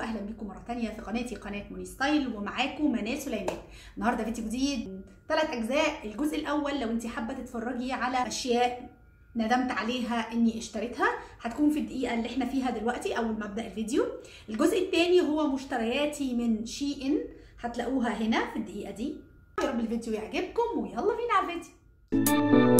واهلا بيكم مره تانية في قناتي قناه موني ستايل ومعاكم منال سليمان النهارده فيديو جديد ثلاث اجزاء الجزء الاول لو انت حابه تتفرجي على اشياء ندمت عليها اني اشتريتها هتكون في الدقيقه اللي احنا فيها دلوقتي اول ما ابدا الفيديو الجزء الثاني هو مشترياتي من شي ان هتلاقوها هنا في الدقيقه دي يا رب الفيديو يعجبكم ويلا بينا على الفيديو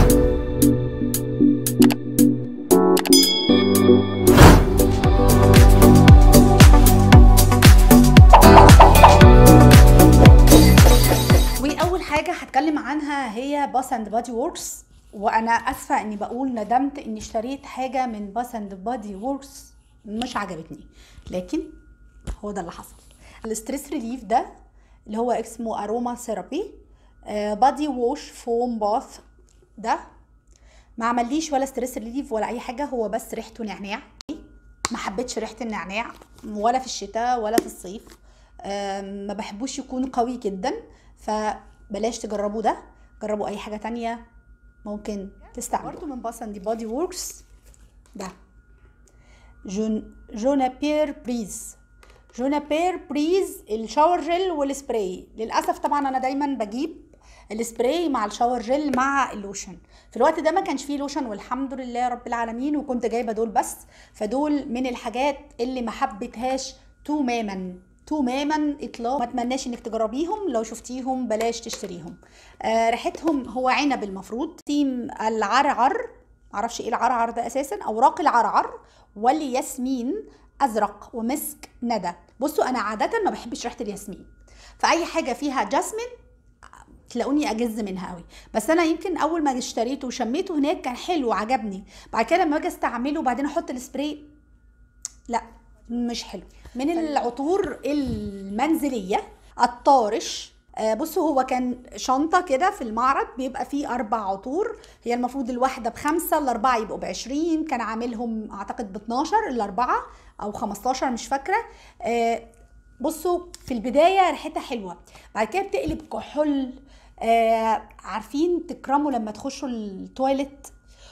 واول حاجه هتكلم عنها هي باس اند بادي ووركس وانا اسفه اني بقول ندمت اني اشتريت حاجه من باس اند بادي ووركس مش عجبتني لكن هو ده اللي حصل الستريس ريليف ده اللي هو اسمه اروما ثيرابي بادي ووش فوم باث ده ما عمليش ولا ستريس ريليف ولا اي حاجه هو بس ريحته نعناع ما حبيتش ريحه النعناع ولا في الشتاء ولا في الصيف ما بحبوش يكون قوي جدا فبلاش تجربوا ده جربوا اي حاجه تانية ممكن تستعملوا برضو من باسن دي بادي ووركس ده جون جونابير بريز جونابير بريز الشاور جل والسبراي للاسف طبعا انا دايما بجيب السبراي مع الشاور جل مع اللوشن في الوقت ده ما كانش فيه لوشن والحمد لله رب العالمين وكنت جايبه دول بس فدول من الحاجات اللي ما حبيتهاش تماما تماما اطلاق ما اتمناش انك تجربيهم لو شفتيهم بلاش تشتريهم آه ريحتهم هو عنب المفروض تيم العرعر معرفش ايه العرعر ده اساسا اوراق العرعر والياسمين ازرق ومسك ندى بصوا انا عاده ما بحبش ريحه الياسمين فاي حاجه فيها جاسمين تلاقوني اجز منها قوي بس انا يمكن اول ما اشتريته وشميته هناك كان حلو وعجبني بعد كده لما اجي استعمله وبعدين احط السبراي لا مش حلو من العطور المنزليه الطارش بصوا هو كان شنطه كده في المعرض بيبقى فيه اربع عطور هي المفروض الواحده بخمسه الاربعه يبقوا ب 20 كان عاملهم اعتقد ب 12 الاربعه او 15 مش فاكره بصوا في البدايه ريحتها حلوه بعد كده بتقلب كحول آه عارفين تكرموا لما تخشوا التواليت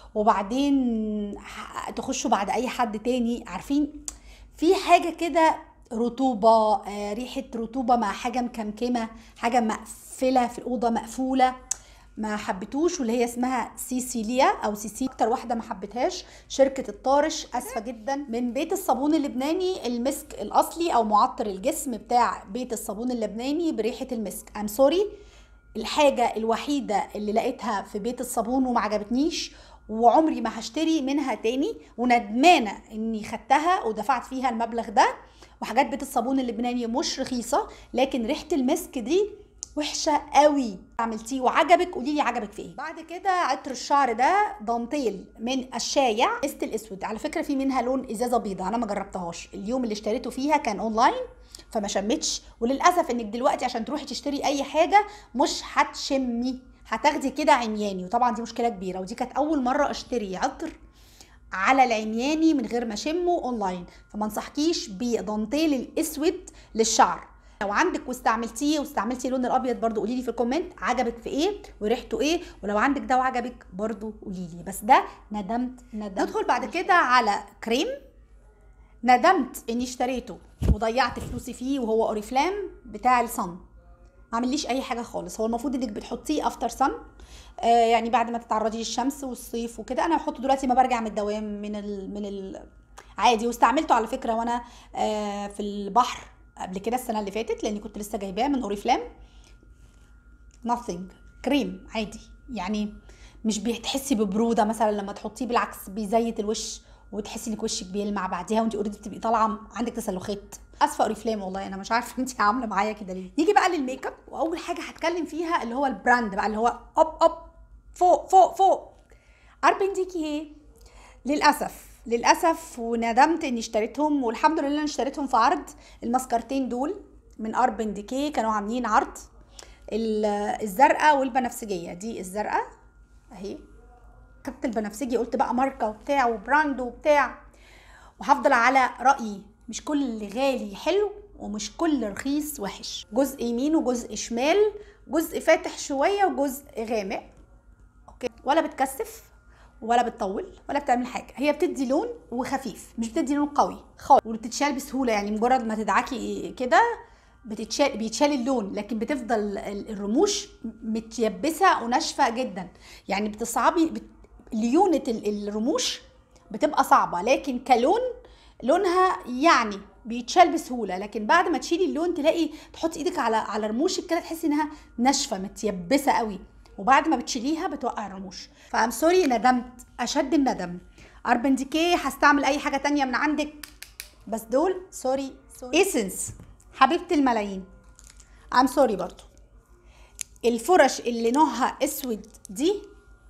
وبعدين تخشوا بعد اي حد تاني عارفين في حاجه كده رطوبه آه ريحه رطوبه مع حاجه مكمكمه حاجه مقفله في الاوضه مقفوله ما حبيتوش واللي هي اسمها سيسيليا او سيسي اكتر واحده ما حبيتهاش شركه الطارش اسفه جدا من بيت الصابون اللبناني المسك الاصلي او معطر الجسم بتاع بيت الصابون اللبناني بريحه المسك ام سوري الحاجه الوحيده اللي لقيتها في بيت الصابون وما عجبتنيش وعمري ما هشتري منها تاني وندمانه اني خدتها ودفعت فيها المبلغ ده وحاجات بيت الصابون اللبناني مش رخيصه لكن ريحه المسك دي وحشه قوي عملتيه وعجبك قولي لي عجبك في ايه بعد كده عطر الشعر ده دانتيل من الشايع مست الاسود على فكره في منها لون ازازه بيضاء انا ما جربتهاش اليوم اللي اشتريته فيها كان اونلاين فما شمتش وللاسف انك دلوقتي عشان تروحي تشتري اي حاجه مش هتشمي هتاخدي كده عمياني وطبعا دي مشكله كبيره ودي كانت اول مره اشتري عطر على العمياني من غير ما اشمه اونلاين فما انصحكيش بدانتيل الاسود للشعر لو عندك واستعملتيه واستعملتي اللون الابيض برضو قولي لي في الكومنت عجبك في ايه وريحته ايه ولو عندك ده وعجبك برضو قولي لي بس ده ندمت ندمت ندخل بعد كده على كريم ندمت اني اشتريته وضيعت فلوسي فيه وهو اوريفلام بتاع الصن ما عمليش اي حاجه خالص هو المفروض انك بتحطيه افتر صن آه يعني بعد ما تتعرضي للشمس والصيف وكده انا بحطه دلوقتي ما برجع من الدوام من ال من ال عادي واستعملته على فكره وانا آه في البحر قبل كده السنه اللي فاتت لاني كنت لسه جايباه من اوريفلام nothing كريم عادي يعني مش بتحسي ببروده مثلا لما تحطيه بالعكس بيزيت الوش وتحسي انك وشك بيلمع بعديها وانت اوريدي بتبقي طالعه عندك تسلخات اسفه اوريفلام والله انا مش عارفه انت عامله معايا كده ليه نيجي بقى للميك اب واول حاجه هتكلم فيها اللي هو البراند بقى اللي هو اب اب فوق فوق فوق اربن ديكي هي للاسف للاسف وندمت اني اشتريتهم والحمد لله انا اشتريتهم في عرض الماسكارتين دول من اربن ديكي كانوا عاملين عرض الزرقاء والبنفسجيه دي الزرقاء اهي خدت البنفسجي قلت بقى ماركه وبتاع وبراند وبتاع وهفضل على رايي مش كل اللي غالي حلو ومش كل رخيص وحش جزء يمين وجزء شمال جزء فاتح شويه وجزء غامق اوكي ولا بتكثف ولا بتطول ولا بتعمل حاجه هي بتدي لون وخفيف مش بتدي لون قوي خالص وبتتشال بسهوله يعني مجرد ما تدعكي كده بتتشال بيتشال اللون لكن بتفضل ال- الرموش متيبسه وناشفه جدا يعني بتصعبي بت... ليونه ال- الرموش بتبقى صعبه لكن كلون لونها يعني بيتشال بسهوله لكن بعد ما تشيلي اللون تلاقي تحطي ايدك على على رموشك كده تحسي انها ناشفه متيبسه قوي وبعد ما بتشيليها بتوقع الرموش فام سوري ندمت اشد الندم اربن ديكي هستعمل اي حاجه تانية من عندك بس دول سوري سوري ايسنس حبيبه الملايين ام سوري برضو الفرش اللي نوعها اسود دي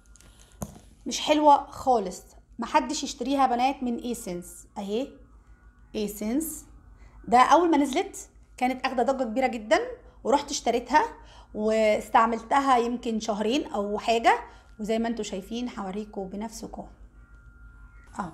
مش حلوه خالص محدش يشتريها بنات من ايسنس اهي ايسنس ده اول ما نزلت كانت اخده ضجه كبيره جدا ورحت اشتريتها واستعملتها يمكن شهرين او حاجه وزي ما انتم شايفين هوريكم بنفسكم اهو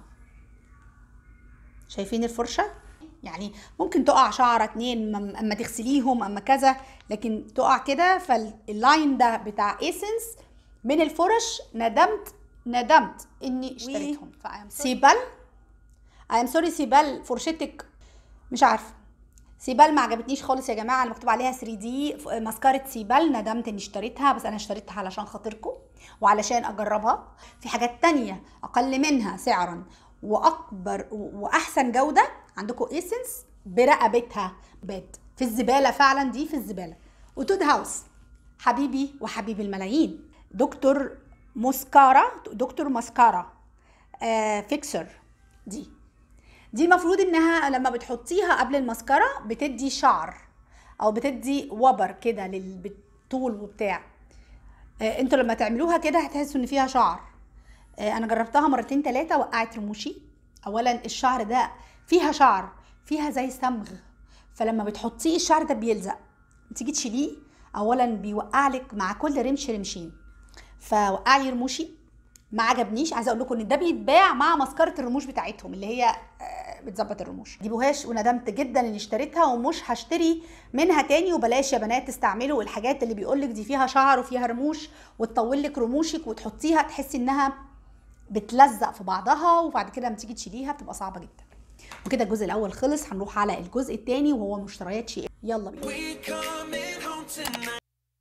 شايفين الفرشه يعني ممكن تقع شعره اتنين اما أما تغسليهم اما كذا لكن تقع كده فاللاين ده بتاع ايسنس من الفرش ندمت ندمت اني اشتريتهم سيبال اي ام سوري سيبال فرشتك مش عارفه سيبال ما عجبتنيش خالص يا جماعه اللي مكتوب عليها 3 دي ماسكاره سيبال ندمت اني اشتريتها بس انا اشتريتها علشان خاطركم وعلشان اجربها في حاجات تانية اقل منها سعرا واكبر واحسن جوده عندكم ايسنس برقبتها بات في الزباله فعلا دي في الزباله وتود هاوس حبيبي وحبيب الملايين دكتور موسكارا دكتور ماسكارا آه فيكسر دي دي المفروض انها لما بتحطيها قبل الماسكارا بتدي شعر او بتدي وبر كده للطول وبتاع آه انتوا لما تعملوها كده هتحسوا ان فيها شعر آه انا جربتها مرتين ثلاثه وقعت رموشي اولا الشعر ده فيها شعر فيها زي صمغ فلما بتحطيه الشعر ده بيلزق تيجي تشيليه اولا بيوقع لك مع كل رمش رمشين فوقع لي رموشي ما عجبنيش عايزه اقول لكم ان ده بيتباع مع مسكره الرموش بتاعتهم اللي هي آه، بتظبط الرموش جيبوهاش وندمت جدا اني اشتريتها ومش هشتري منها تاني وبلاش يا بنات تستعملوا الحاجات اللي بيقولك دي فيها شعر وفيها رموش وتطول لك رموشك وتحطيها تحسي انها بتلزق في بعضها وبعد كده لما تيجي تشيليها بتبقى صعبه جدا وكده الجزء الاول خلص هنروح على الجزء الثاني وهو مشتريات شيء يلا بينا We coming home tonight.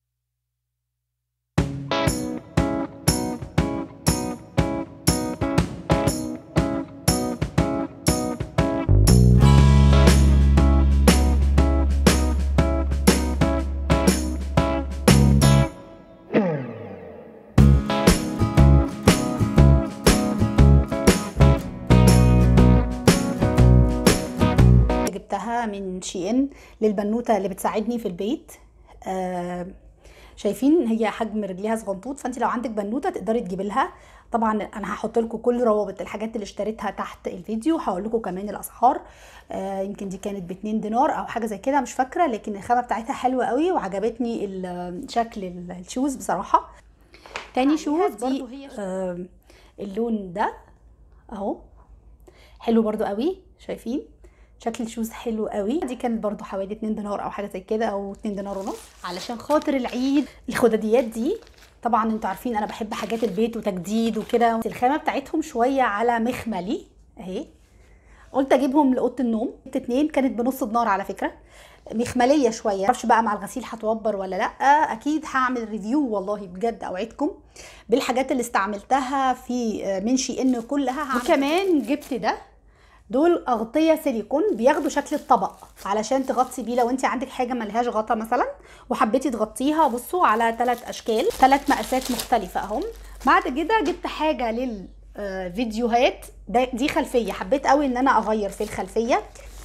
جبتها من شي ان للبنوته اللي بتساعدني في البيت آه شايفين هي حجم رجليها صغنطوط فانت لو عندك بنوته تقدري تجيبي لها طبعا انا هحط لكم كل روابط الحاجات اللي اشتريتها تحت الفيديو هقول لكم كمان الاسعار آه يمكن دي كانت ب 2 دينار او حاجه زي كده مش فاكره لكن الخامه بتاعتها حلوه قوي وعجبتني ال- شكل ال- الشوز بصراحه تاني شوز دي آه اللون ده اهو حلو برضو قوي شايفين شكل الشوز حلو قوي دي كانت برضو حوالي 2 دينار او حاجه زي كده او 2 دينار ونص علشان خاطر العيد الخداديات دي طبعا انتوا عارفين انا بحب حاجات البيت وتجديد وكده الخامه بتاعتهم شويه على مخملي اهي قلت اجيبهم لاوضه النوم جبت اتنين كانت بنص دينار على فكره مخمليه شويه معرفش بقى مع الغسيل هتوبر ولا لا اكيد هعمل ريفيو والله بجد اوعدكم بالحاجات اللي استعملتها في من شي ان كلها هعمل. وكمان جبت ده دول اغطيه سيليكون بياخدوا شكل الطبق علشان تغطي بيه لو انت عندك حاجه ملهاش غطا مثلا وحبيتي تغطيها بصوا على ثلاث اشكال ثلاث مقاسات مختلفه اهم بعد كده جبت حاجه للفيديوهات ده دي خلفيه حبيت قوي ان انا اغير في الخلفيه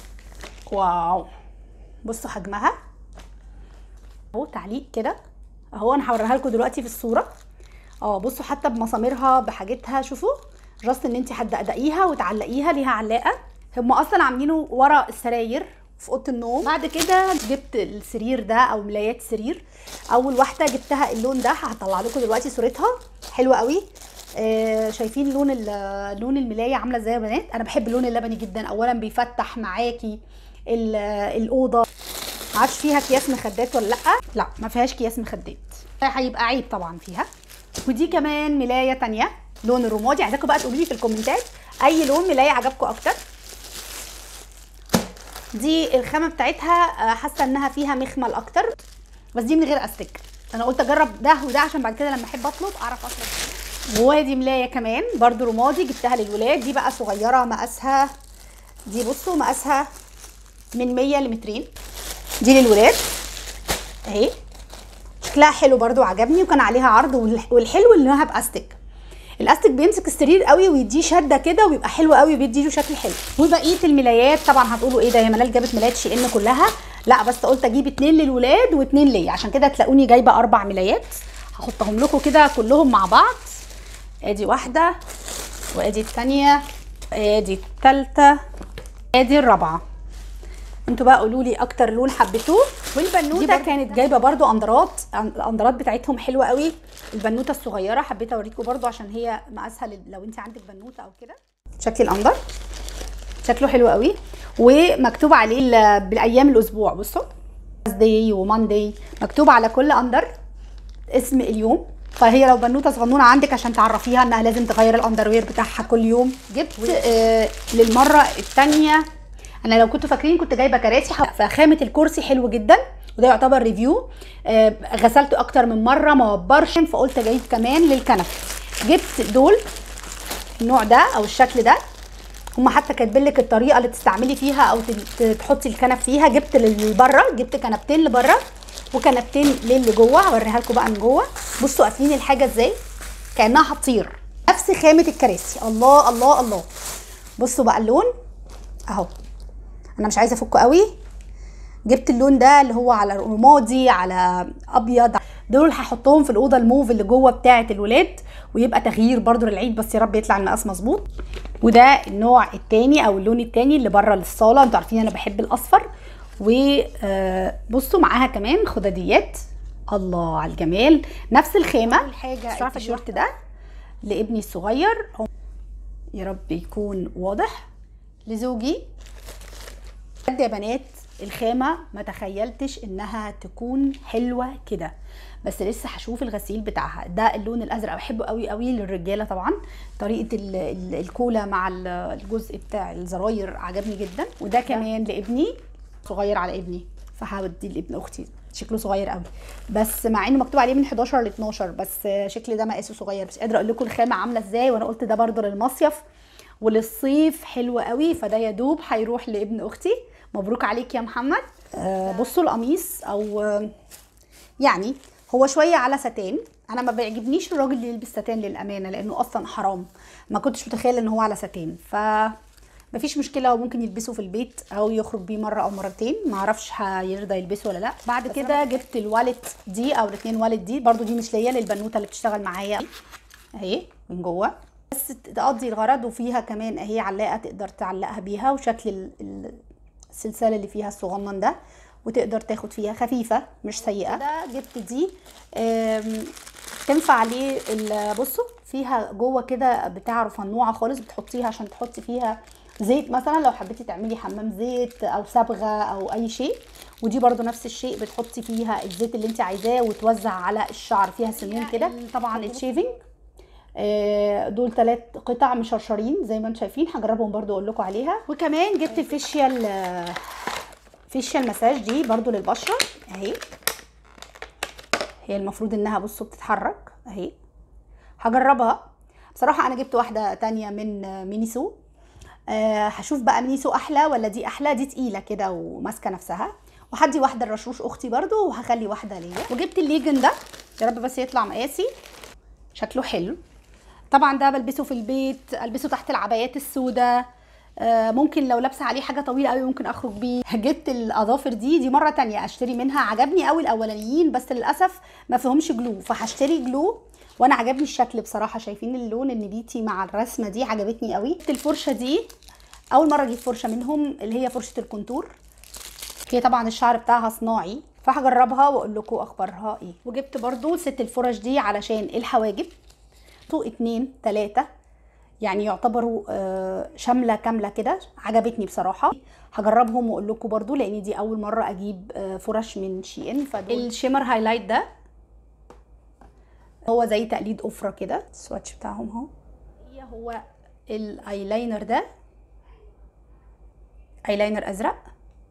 واو بصوا حجمها اهو تعليق كده اهو انا هوريها لكم دلوقتي في الصوره اه بصوا حتى بمساميرها بحاجتها شوفوا جاست ان انت هتدقدقيها وتعلقيها ليها علاقه هم اصلا عاملينه ورا السراير في اوضه النوم بعد كده جبت السرير ده او ملايات السرير اول واحده جبتها اللون ده هطلع لكم دلوقتي صورتها حلوه قوي آه شايفين لون ال- لون الملايه عامله ازاي يا بنات انا بحب اللون اللبني جدا اولا بيفتح معاكي ال- الاوضه معرفش فيها اكياس مخدات ولا لا لا ما فيهاش اكياس مخدات هيبقى عيب طبعا فيها ودي كمان ملايه تانية لون الرمادي عايزاكم بقى تقولوا لي في الكومنتات اي لون ملاية عجبكم اكتر دي الخامه بتاعتها آه، حاسه انها فيها مخمل اكتر بس دي من غير استك انا قلت اجرب ده وده عشان بعد كده لما احب اطلب اعرف اطلب وادي ملايه كمان برضو رمادي جبتها للولاد دي بقى صغيره مقاسها دي بصوا مقاسها من 100 لمترين دي للولاد اهي شكلها حلو برضو عجبني وكان عليها عرض والح- والحلو انها باستك الاستك بيمسك السرير قوي ويديه شده كده ويبقى حلو قوي وبيدي له شكل حلو وبقيه الملايات طبعا هتقولوا ايه ده يا منال جابت ملايات شي ان كلها لا بس قلت اجيب اتنين للولاد واتنين ليا عشان كده تلاقوني جايبه اربع ملايات هحطهم لكم كده كلهم مع بعض ادي واحده وادي التانيه ادي التالته ادي الرابعه انتوا بقى قولوا لي اكتر لون حبيتوه والبنوته كانت جايبه برضو اندرات الاندرات بتاعتهم حلوه قوي البنوته الصغيره حبيت اوريكم برضو عشان هي مقاسها لل- لو انت عندك بنوته او كده شكل الاندر شكله حلو قوي ومكتوب عليه ال- بالايام الاسبوع بصوا داي وماندي مكتوب على كل اندر اسم اليوم فهي لو بنوته صغنونه عندك عشان تعرفيها انها لازم تغير الاندروير بتاعها كل يوم جبت آه للمره الثانيه انا لو كنتوا فاكرين كنت جايبه كراسي فخامه الكرسي حلو جدا وده يعتبر ريفيو آه غسلته اكتر من مره ما وبرش فقلت جايب كمان للكنب جبت دول النوع ده او الشكل ده هما حتى كاتبين لك الطريقه اللي تستعملي فيها او ت- تحطي الكنب فيها جبت لبره جبت كنبتين لبره وكنبتين للي جوه هوريها لكم بقى من جوه بصوا قافلين الحاجه ازاي كانها هتطير نفس خامه الكراسي الله الله الله بصوا بقى اللون اهو انا مش عايزه افكه قوي جبت اللون ده اللي هو على رمادي على ابيض دول هحطهم في الاوضه الموف اللي جوه بتاعه الولاد ويبقى تغيير برضو للعيد بس يا رب يطلع المقاس مظبوط وده النوع التاني او اللون التاني اللي بره للصاله انتوا عارفين انا بحب الاصفر وبصوا معاها كمان خداديات الله على الجمال نفس الخامه الحاجه مش عارفه الشورت ده لابني الصغير يا رب يكون واضح لزوجي بجد يا بنات الخامة ما تخيلتش انها تكون حلوة كده بس لسه هشوف الغسيل بتاعها ده اللون الازرق بحبه قوي قوي للرجاله طبعا طريقه ال- ال- الكولا مع ال- الجزء بتاع الزراير عجبني جدا وده كمان لابني صغير على ابني فهوديه لابن اختي شكله صغير قوي بس مع انه مكتوب عليه من 11 ل 12 بس شكل ده مقاسه صغير مش قادره اقول لكم الخامه عامله ازاي وانا قلت ده برضه للمصيف وللصيف حلو قوي فده يا دوب هيروح لابن اختي مبروك عليك يا محمد آه بصوا القميص او آه، يعني هو شويه على ستان انا ما بيعجبنيش الراجل اللي يلبس ستان للامانه لانه اصلا حرام ما كنتش متخيله ان هو على ستان ف مفيش مشكله وممكن يلبسه في البيت او يخرج بيه مره او مرتين ما اعرفش هيرضى يلبسه ولا لا بعد كده جبت الوالت دي او الاثنين والت دي برضو دي مش ليا للبنوته اللي بتشتغل معايا اهي من جوه بس تقضي الغرض وفيها كمان اهي علاقه تقدر تعلقها بيها وشكل ال- ال- السلسله اللي فيها الصغنن ده وتقدر تاخد فيها خفيفه مش سيئه ده جبت دي آم، تنفع عليه ال- بصوا فيها جوه كده بتاع رفنوعه خالص بتحطيها عشان تحطي فيها زيت مثلا لو حبيتي تعملي حمام زيت او صبغه او اي شيء ودي برضو نفس الشيء بتحطي فيها الزيت اللي انت عايزاه وتوزع على الشعر فيها سنين كده طبعا الشيفنج آه، دول ثلاث قطع مشرشرين زي ما انتم شايفين هجربهم برضو اقول لكم عليها وكمان جبت الفيشيال آه، فيشيال مساج دي برضو للبشره اهي هي المفروض انها بصوا بتتحرك اهي هجربها بصراحه انا جبت واحده تانية من آه، مينيسو آه، هشوف بقى مينيسو احلى ولا دي احلى دي تقيله كده وماسكه نفسها وهدي واحده لرشوش اختي برضو وهخلي واحده ليا وجبت الليجن ده يا رب بس يطلع مقاسي شكله حلو طبعا ده بلبسه في البيت البسه تحت العبايات السوداء آه، ممكن لو لابسه عليه حاجه طويله قوي ممكن اخرج بيه جبت الاظافر دي دي مره تانية اشتري منها عجبني قوي الاولانيين بس للاسف ما فيهمش جلو فهشتري جلو وانا عجبني الشكل بصراحه شايفين اللون النبيتي مع الرسمه دي عجبتني قوي جبت الفرشه دي اول مره اجيب فرشه منهم اللي هي فرشه الكونتور هي طبعا الشعر بتاعها صناعي فهجربها واقول لكم اخبارها ايه وجبت برضو ست الفرش دي علشان الحواجب تو اتنين تلاتة يعني يعتبروا آه، شامله كامله كده عجبتني بصراحه هجربهم واقول لكم برضو لان دي اول مره اجيب آه، فرش من شي ان فدول الشيمر هايلايت ده هو زي تقليد افرة كده السواتش بتاعهم اهو هو الايلاينر ده ايلاينر ازرق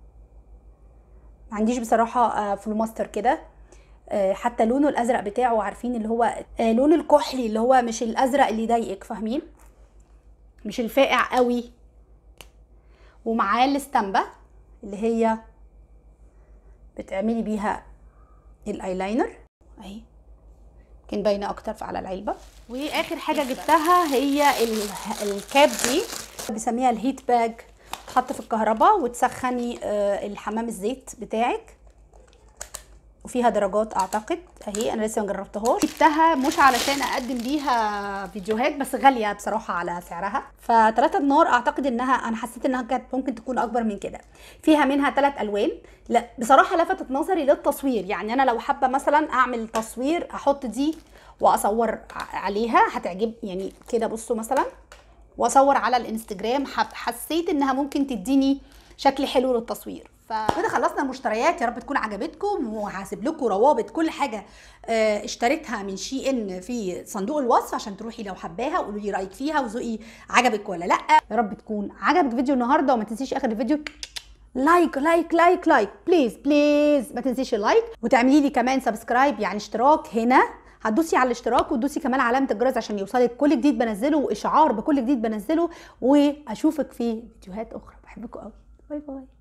ما عنديش بصراحه آه، فلوماستر كده آه، حتى لونه الازرق بتاعه عارفين اللي هو آه، لون الكحلي اللي هو مش الازرق اللي يضايقك فاهمين مش الفاقع قوي ومعاه الاستامبة اللي هي بتعملي بيها الايلاينر اهي يمكن باينه اكتر على العلبه واخر حاجه جبتها هي ال- الكاب دي بيسميها الهيت باج تحط في الكهرباء وتسخني آه، الحمام الزيت بتاعك وفيها درجات اعتقد اهي انا لسه ما جربتهاش جبتها مش علشان اقدم بيها فيديوهات بس غاليه بصراحه على سعرها فتلاتة نار اعتقد انها انا حسيت انها كانت ممكن تكون اكبر من كده فيها منها ثلاث الوان لا بصراحه لفتت نظري للتصوير يعني انا لو حابه مثلا اعمل تصوير احط دي واصور ع- عليها هتعجب يعني كده بصوا مثلا واصور على الانستجرام حب- حسيت انها ممكن تديني شكل حلو للتصوير فكده خلصنا المشتريات يا رب تكون عجبتكم وهسيب لكم روابط كل حاجه آه، اشتريتها من شي ان في صندوق الوصف عشان تروحي لو حباها قولوا لي رايك فيها وذوقي عجبك ولا لا يا رب تكون عجبك فيديو النهارده وما تنسيش اخر الفيديو لايك لايك لايك لايك بليز بليز ما تنسيش اللايك وتعملي لي كمان سبسكرايب يعني اشتراك هنا هتدوسي على الاشتراك وتدوسي كمان علامه الجرس عشان يوصلك كل جديد بنزله واشعار بكل جديد بنزله واشوفك في فيديوهات اخرى بحبكم قوي باي باي